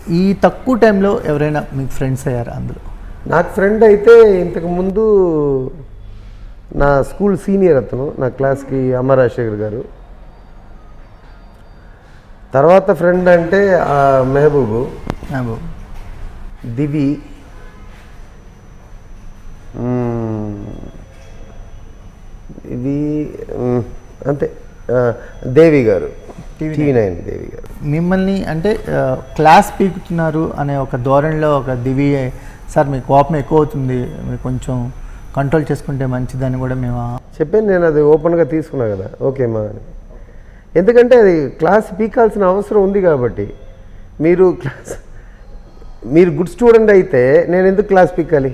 ఈ తక్కువ టైంలో ఎవరైనా మీకు ఫ్రెండ్స్ అయ్యారా అందులో నాకు ఫ్రెండ్ అయితే ఇంతకు ముందు నా స్కూల్ సీనియర్ అతను నా క్లాస్కి అమ్మ రాజశేఖర్ గారు తర్వాత ఫ్రెండ్ అంటే ఆ మెహబూబు నాకు దివి మ్మ్. ఇవి మ్మ్, అంతే ఆ, దేవి గారు టీవీ నైన్ దేవి గారు మిమ్మల్ని అంటే ఆ, క్లాస్ పీకుతున్నారు అనే ఒక ధోరణిలో ఒక దివి సార్ మీ కోపం ఎక్కువ అవుతుంది మీరు కొంచెం కంట్రోల్ చేసుకుంటే మంచిదని కూడా మేము ఆ- చెప్పాను నేను అది ఓపెన్గా తీసుకున్నా కదా ఓకేమా అని ఎందుకంటే అది క్లాస్ పీకాల్సిన అవసరం ఉంది కాబట్టి మీరు క్లాస్ మీరు గుడ్ స్టూడెంట్ అయితే నేను ఎందుకు క్లాస్ పీకాలి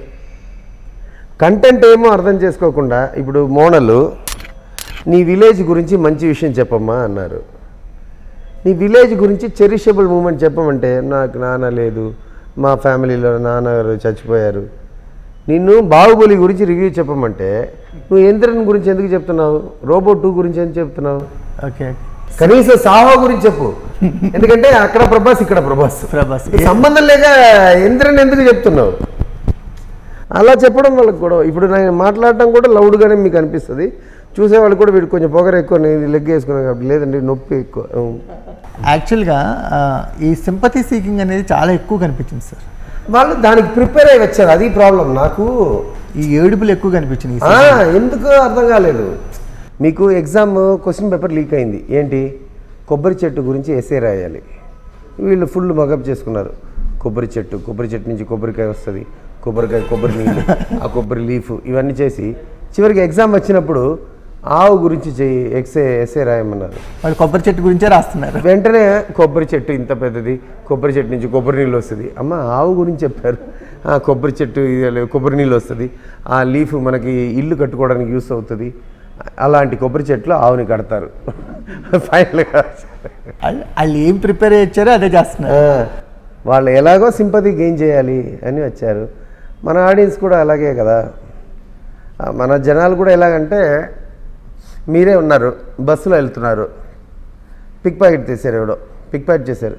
కంటెంట్ ఏమో అర్థం చేసుకోకుండా ఇప్పుడు మోనలు నీ విలేజ్ గురించి మంచి విషయం చెప్పమ్మా అన్నారు నీ విలేజ్ గురించి చెరిషబుల్ మూమెంట్ చెప్పమంటే నాకు నాన్న లేదు మా ఫ్యామిలీలో నాన్నగారు చచ్చిపోయారు నిన్ను బాహుబలి గురించి రివ్యూ చెప్పమంటే నువ్వు ఇంద్రన్ గురించి ఎందుకు చెప్తున్నావు రోబో టూ గురించి ఎందుకు చెప్తున్నావు ఓకే కనీసం సాహో గురించి చెప్పు ఎందుకంటే అక్కడ ప్రభాస్ ఇక్కడ ప్రభాస్ ప్రభాస్ ఈ సంబంధం లేక ఇంద్రన్ ఎందుకు చెప్తున్నావు అలా చెప్పడం వాళ్ళకి కూడా ఇప్పుడు నేను మాట్లాడటం కూడా లౌడ్గానే మీకు అనిపిస్తుంది చూసేవాళ్ళు కూడా వీడు కొంచెం పొగర ఎక్కువ నేను లెగ్ వేసుకున్నాను కాబట్టి లేదండి నొప్పి ఎక్కువ ఉం. యాక్చువల్గా ఆ, ఈ సింపతి సీకింగ్ అనేది చాలా ఎక్కువ కనిపించింది సార్ వాళ్ళు దానికి ప్రిపేర్ అయ్యి వచ్చారు అది ప్రాబ్లం నాకు ఈ ఏడుపులు ఎక్కువ కనిపించింది ఈ ఆ, ఎందుకు అర్థం కాలేదు మీకు ఎగ్జామ్ క్వశ్చన్ పేపర్ లీక్ అయింది ఏంటి కొబ్బరి చెట్టు గురించి ఎస్ఏ రాయాలి వీళ్ళు ఫుల్ మగప్ చేసుకున్నారు కొబ్బరి చెట్టు కొబ్బరి చెట్టు నుంచి కొబ్బరికాయ వస్తుంది కొబ్బరికాయ కొబ్బరి నీళ్ళు ఆ కొబ్బరి లీఫ్ ఇవన్నీ చేసి చివరికి ఎగ్జామ్ వచ్చినప్పుడు ఆవు గురించి చెయ్యి ఎక్సే ఎస్ఏ రాయమన్నారు వాళ్ళు కొబ్బరి చెట్టు గురించే రాస్తున్నారు వెంటనే కొబ్బరి చెట్టు ఇంత పెద్దది కొబ్బరి చెట్టు నుంచి కొబ్బరి నీళ్ళు వస్తుంది అమ్మ ఆవు గురించి చెప్పారు ఆ కొబ్బరి చెట్టు ఇది కొబ్బరి నీళ్ళు వస్తుంది ఆ లీఫ్ మనకి ఇల్లు కట్టుకోవడానికి యూస్ అవుతుంది అలాంటి కొబ్బరి చెట్లు ఆవుని కడతారు ఫైనల్గా వాళ్ళు వాళ్ళు ఏం ప్రిపేర్ అయ్యారో అదే చేస్తున్నారు వాళ్ళు ఎలాగో సింపతి గెయిన్ చేయాలి అని వచ్చారు మన ఆడియన్స్ కూడా అలాగే కదా ఆ, మన జనాలు కూడా ఎలాగంటే మీరే ఉన్నారు బస్సులో వెళ్తున్నారు పిక్ ప్యాకెట్ తీశారు ఎవడో పిక్ ప్యాకెట్ చేశారు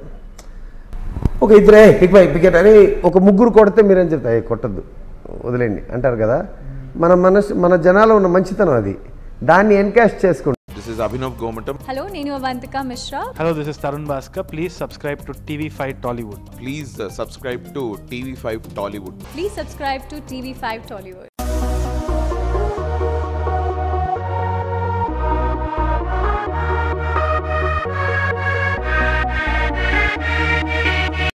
ఒక ఇద్దరే పిక్ ప్యాకెట్ పికెట్ అని ఒక ముగ్గురు కొడితే మీరేం చెప్తారు "ఏ, కొట్టద్దు వదిలేండి అంటారు కదా మన మనసు మన జనాలు ఉన్న మంచితనం అది దాన్ని ఎన్కాష్ చేసుకుంటారు This is Abhinav Gomatam. Hello నేను Avantika Mishra Hello, this is Tarun Bhaskar. Please subscribe to TV5 Tollywood. Please uh, subscribe to TV5 Tollywood. Please subscribe to TV five Tollywood